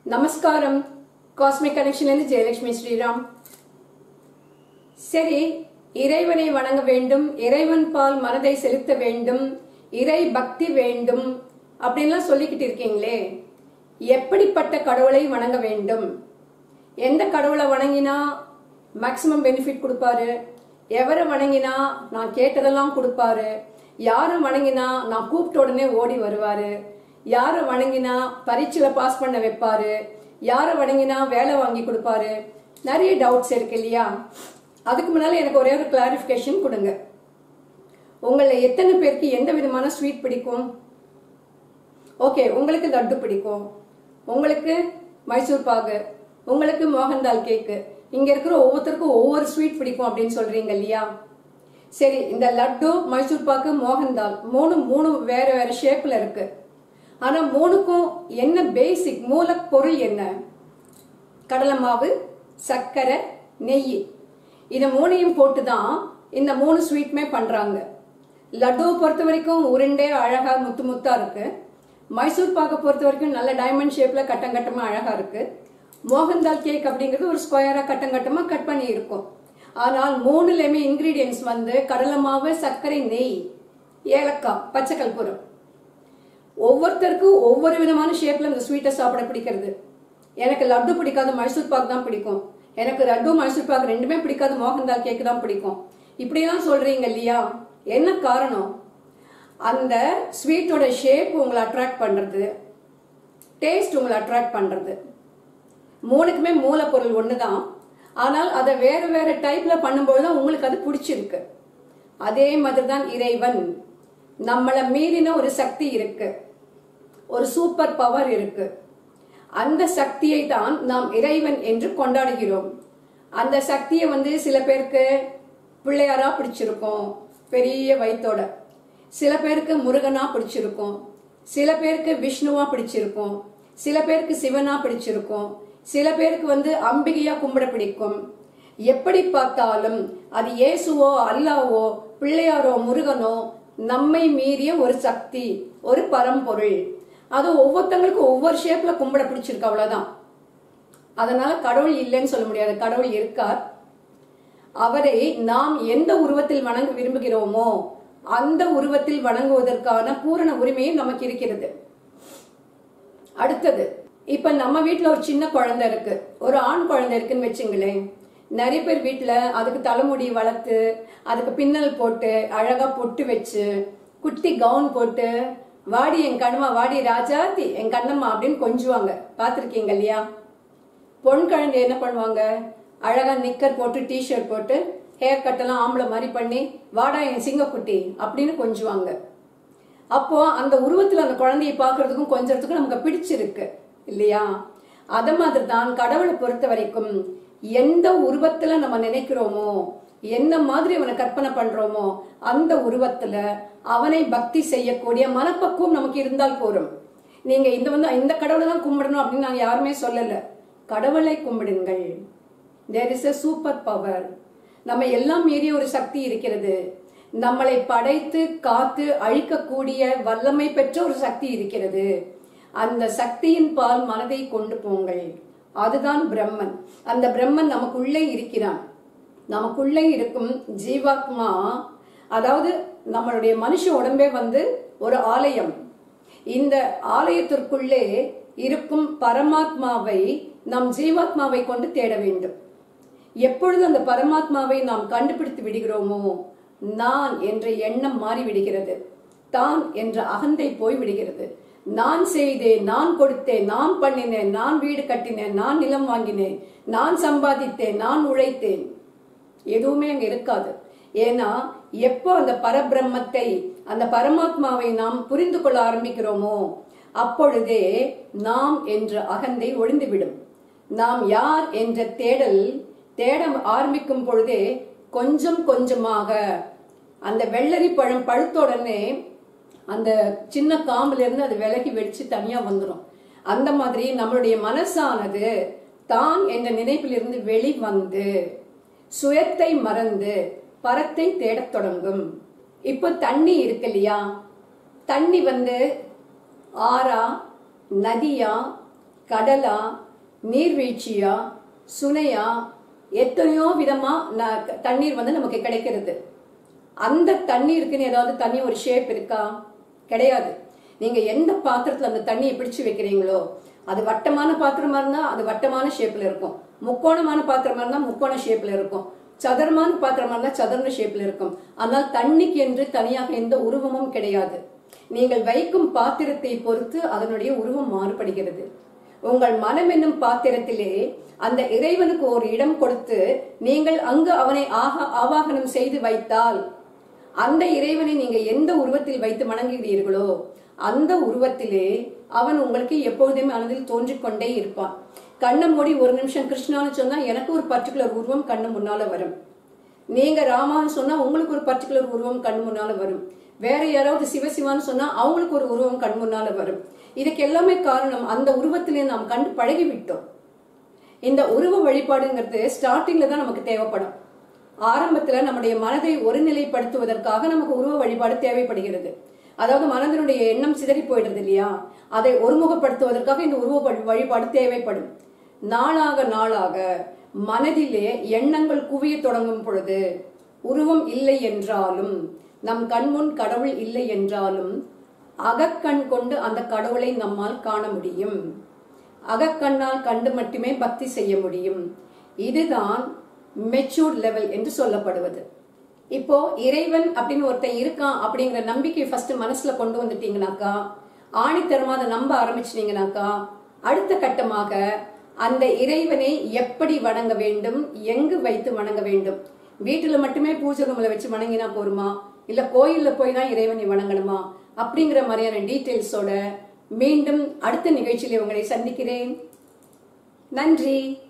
நமஸ்காரம் காஸ்மிக் கனெக்ஷன்லேருந்து ஜெயலட்சுமி ஸ்ரீராம் சரி இறைவனை வணங்க வேண்டும் இறைவன் பால் மனதை செலுத்த வேண்டும் இறை பக்தி வேண்டும் அப்படின்லாம் சொல்லிக்கிட்டு இருக்கீங்களே எப்படிப்பட்ட கடவுளை வணங்க வேண்டும் எந்த கடவுளை வணங்கினா மேக்சிமம் பெனிஃபிட் கொடுப்பாரு எவரை வணங்கினா நான் கேட்டதெல்லாம் கொடுப்பாரு யாரை வணங்கினா நான் கூப்பிட்ட உடனே ஓடி வருவாரு யாரை வணங்கினா பரீட்சையில பாஸ் பண்ண வைப்பாரு யாரை வணங்கினா வேலை வாங்கி கொடுப்பாரு நிறைய டவுட்ஸ் இருக்கு இல்லையா அதுக்கு முன்னால எனக்கு ஒரே ஒரு கிளாரிஃபிகேஷன் கொடுங்க உங்களை எத்தனை பேருக்கு எந்த விதமான ஸ்வீட் பிடிக்கும் ஓகே உங்களுக்கு லட்டு பிடிக்கும் உங்களுக்கு மைசூர் பாகு உங்களுக்கு மோகன்தால் கேக்கு இங்க இருக்கிற ஒவ்வொருத்தருக்கும் ஒவ்வொரு ஸ்வீட் பிடிக்கும் அப்படின்னு சொல்றீங்க இல்லையா சரி இந்த லட்டு மைசூர் பாக்கு மோகன்தால் மூணு மூணு வேற வேற ஷேப்ல இருக்கு ஆனா மூணுக்கும் என்ன பேசிக் மூலப்பொருள் என்ன கடலை மாவு சர்க்கரை நெய் இதை மூணையும் போட்டு தான் இந்த மூணு ஸ்வீட்டுமே பண்றாங்க லட்டுவை பொறுத்த வரைக்கும் உருண்டே அழகா முத்து முத்தா இருக்கு மைசூர் பாக்கை பொறுத்த வரைக்கும் நல்ல டைமண்ட் ஷேப்ல கட்டம் கட்டமா அழகா இருக்கு மோகன்தால் கேக் அப்படிங்கிறது ஒரு ஸ்கொயரா கட்டம் கட்டமா கட் பண்ணி இருக்கும் ஆனால் மூணுலயுமே இன்கிரீடியன்ஸ் வந்து கடலை மாவு சர்க்கரை நெய் ஏலக்காய் பச்சை கற்பூரம் ஒவ்வொருத்தருக்கும் ஒவ்வொரு விதமான ஷேப்ல இந்த ஸ்வீட்டை சாப்பிட பிடிக்கிறது எனக்கு லட்டு பிடிக்காது மைசூர் பாக் தான் பிடிக்கும் எனக்கு லட்டு மைசூர் பாக் ரெண்டுமே பிடிக்காது மோகன்தால் கேக் தான் பிடிக்கும் இப்படியெல்லாம் சொல்றீங்க இல்லையா என்ன காரணம் அந்த ஸ்வீட்டோட ஷேப் உங்களை அட்ராக்ட் பண்றது டேஸ்ட் உங்களை அட்ராக்ட் பண்றது மூணுக்குமே மூலப்பொருள் ஒன்று தான் ஆனால் அதை வேற வேற டைப்ல பண்ணும்போது தான் உங்களுக்கு அது பிடிச்சிருக்கு அதே மாதிரி தான் இறைவன் நம்மளை மீறின ஒரு சக்தி இருக்கு ஒரு சூப்பர் பவர் இருக்கு அந்த சக்தியை தான் நாம் இறைவன் என்று கொண்டாடுகிறோம் அந்த சக்தியை வந்து சில பேருக்கு பிள்ளையாரா பிடிச்சிருக்கும் பெரிய வயித்தோட சில பேருக்கு முருகனா பிடிச்சிருக்கும் சில பேருக்கு விஷ்ணுவா பிடிச்சிருக்கும் சில பேருக்கு சிவனா பிடிச்சிருக்கும் சில பேருக்கு வந்து அம்பிகையா கும்பிட பிடிக்கும் எப்படி பார்த்தாலும் அது இயேசுவோ அல்லாவோ பிள்ளையாரோ முருகனோ நம்மை மீறிய ஒரு சக்தி ஒரு பரம்பொருள் அது ஒவ்வொருத்தங்களுக்கும் ஒவ்வொரு ஷேப்ல கும்பிட பிடிச்சிருக்கு அவ்வளவுதான் அதனால கடவுள் இல்லைன்னு சொல்ல முடியாது கடவுள் இருக்கார் அவரை நாம் எந்த உருவத்தில் வணங்க விரும்புகிறோமோ அந்த உருவத்தில் வணங்குவதற்கான பூரண உரிமையும் நமக்கு இருக்கிறது அடுத்தது இப்ப நம்ம வீட்டுல ஒரு சின்ன குழந்தை இருக்கு ஒரு ஆண் குழந்தை இருக்குன்னு வச்சுங்களேன் நிறைய பேர் வீட்டுல அதுக்கு தலைமுடி வளர்த்து அதுக்கு பின்னல் போட்டு அழகா பொட்டு வச்சு குட்டி கவுன் போட்டு வாடி என் கண்ணம்மா வாடி ராஜாத்தி என் கண்ணம்மா அப்படின்னு கொஞ்சுவாங்க பார்த்துருக்கீங்க இல்லையா பொன் குழந்தை என்ன பண்ணுவாங்க அழகா நிக்கர் போட்டு டிஷர்ட் போட்டு ஹேர் கட்டெல்லாம் ஆம்பளை மாதிரி பண்ணி வாடா என் சிங்கக்குட்டி அப்படின்னு கொஞ்சுவாங்க அப்போ அந்த உருவத்துல அந்த குழந்தையை பார்க்கறதுக்கும் கொஞ்சறதுக்கும் நமக்கு பிடிச்சிருக்கு இல்லையா அத மாதிரி தான் கடவுளை பொறுத்த வரைக்கும் எந்த உருவத்துல நம்ம நினைக்கிறோமோ என்ன மாதிரி அவனை கற்பனை பண்றோமோ அந்த உருவத்துல அவனை பக்தி செய்யக்கூடிய மனப்பக்குவம் நமக்கு இருந்தால் போரும் நீங்க இந்த வந்து இந்த கடவுளை தான் கும்பிடணும் அப்படின்னு நான் யாருமே சொல்லல கடவுளை கும்பிடுங்கள் there is a super power நம்ம எல்லாம் மீறிய ஒரு சக்தி இருக்கிறது நம்மளை படைத்து காத்து அழிக்கக்கூடிய வல்லமை பெற்ற ஒரு சக்தி இருக்கிறது அந்த சக்தியின் பால் மனதை கொண்டு போங்கள் அதுதான் பிரம்மன் அந்த பிரம்மன் நமக்குள்ளே இருக்கிறான் நமக்குள்ளே இருக்கும் ஜீவாத்மா அதாவது நம்மளுடைய மனுஷ உடம்பே வந்து ஒரு ஆலயம் இந்த ஆலயத்திற்குள்ளே இருக்கும் பரமாத்மாவை நம் ஜீவாத்மாவை கொண்டு தேட வேண்டும் எப்பொழுது அந்த பரமாத்மாவை நாம் கண்டுபிடித்து விடுகிறோமோ நான் என்ற எண்ணம் மாறிவிடுகிறது தான் என்ற அகந்தை போய் விடுகிறது நான் செய்தேன் நான் கொடுத்தேன் நான் பண்ணினேன் நான் வீடு கட்டினேன் நான் நிலம் வாங்கினேன் நான் சம்பாதித்தேன் நான் உழைத்தேன் எதுவுமே அங்க இருக்காது ஏன்னா எப்போ அந்த பரபிரம்மத்தை அந்த பரமாத்மாவை நாம் புரிந்து கொள்ள ஆரம்பிக்கிறோமோ அப்பொழுதே நாம் என்ற அகந்தை ஒழிந்துவிடும் நாம் யார் என்ற தேடல் தேட ஆரம்பிக்கும் பொழுதே கொஞ்சம் கொஞ்சமாக அந்த வெள்ளரி பழம் பழுத்த உடனே அந்த சின்ன காம்புல இருந்து அது விலகி வெடிச்சு தனியா வந்துடும் அந்த மாதிரி நம்மளுடைய மனசானது தான் என்ற நினைப்பிலிருந்து வெளிவந்து சுயத்தை மறந்து பரத்தை தேடத் தொடங்கும் இப்போ தண்ணி இருக்கு இல்லையா தண்ணி வந்து ஆறா நதியா கடலா நீர்வீழ்ச்சியா சுனையா எத்தனையோ விதமா ந- தண்ணீர் வந்து நமக்கு கிடைக்கிறது அந்த தண்ணீருக்குன்னு ஏதாவது தண்ணி ஒரு ஷேப் இருக்கா கிடையாது நீங்க எந்த பாத்திரத்துல அந்த தண்ணியை பிடிச்சு வைக்கிறீங்களோ அது வட்டமான பாத்திரமா இருந்தா அது வட்டமான ஷேப்ல இருக்கும் முக்கோணமான பாத்திரமா இருந்தா முக்கோண ஷேப்ல இருக்கும் சதுரமான பாத்திரமா இருந்தா சதுர ஷேப்ல இருக்கும் ஆனால் தண்ணிக்கு என்று தனியாக எந்த உருவமும் கிடையாது நீங்கள் வைக்கும் பாத்திரத்தை பொறுத்து அதனுடைய உருவம் மாறுபடுகிறது உங்கள் மனம் என்னும் பாத்திரத்திலே அந்த இறைவனுக்கு ஒரு இடம் கொடுத்து நீங்கள் அங்கு அவனை ஆக ஆவாகனம் செய்து வைத்தால் அந்த இறைவனை நீங்க எந்த உருவத்தில் வைத்து வணங்குகிறீர்களோ அந்த உருவத்திலே அவன் உங்களுக்கு எப்பொழுதுமே மனதில் தோன்றிக் கொண்டே இருப்பான் கண்ணை மூடி ஒரு நிமிஷம் கிருஷ்ணான்னு சொன்னா எனக்கு ஒரு பர்டிகுலர் உருவம் கண்ணு முன்னால வரும் நீங்க ராமான்னு சொன்னா உங்களுக்கு ஒரு பர்டிகுலர் உருவம் கண் முன்னால வரும் வேற யாராவது சிவசிவான்னு சொன்னா அவங்களுக்கு ஒரு உருவம் கண் முன்னால வரும் இதுக்கு எல்லாமே காரணம் அந்த உருவத்திலே நாம் கண்டு பழகி விட்டோம் இந்த உருவ வழிபாடுங்கிறது ஸ்டார்டிங்ல தான் நமக்கு தேவைப்படும் ஆரம்பத்துல நம்முடைய மனதை ஒருநிலைப்படுத்துவதற்காக நமக்கு உருவ வழிபாடு தேவைப்படுகிறது அதாவது மனதினுடைய எண்ணம் சிதறி போயிடுறது இல்லையா அதை ஒருமுகப்படுத்துவதற்காக இந்த உருவ வழி- வழிபாடு தேவைப்படும் நாளாக நாளாக மனதிலே எண்ணங்கள் குவிய தொடங்கும் பொழுது உருவம் இல்லை என்றாலும் நம் கண்முன் கடவுள் இல்லை என்றாலும் அகக்கண் கொண்டு அந்த கடவுளை நம்மால் காண முடியும் அகக்கண்ணால் கண்டு மட்டுமே பக்தி செய்ய முடியும் இதுதான் மெச்சூர்ட் லெவல் என்று சொல்லப்படுவது இப்போ இறைவன் அப்படின்னு ஒருத்தன் இருக்கான் அப்படிங்கிற நம்பிக்கை ஃபர்ஸ்ட் மனசுல கொண்டு வந்துட்டீங்கனாக்கா ஆணித்தரமா அதை நம்ப ஆரம்பிச்சிட்டீங்கனாக்கா அடுத்த கட்டமாக அந்த இறைவனை எப்படி வணங்க வேண்டும் எங்கு வைத்து வணங்க வேண்டும் வீட்டுல மட்டுமே பூஜை ரூம்ல வச்சு வணங்கினா போருமா இல்ல கோயில்ல போய் தான் இறைவனை வணங்கணுமா அப்படிங்கிற மாதிரியான டீட்டெயில்ஸோட மீண்டும் அடுத்த நிகழ்ச்சியில உங்களை சந்திக்கிறேன் நன்றி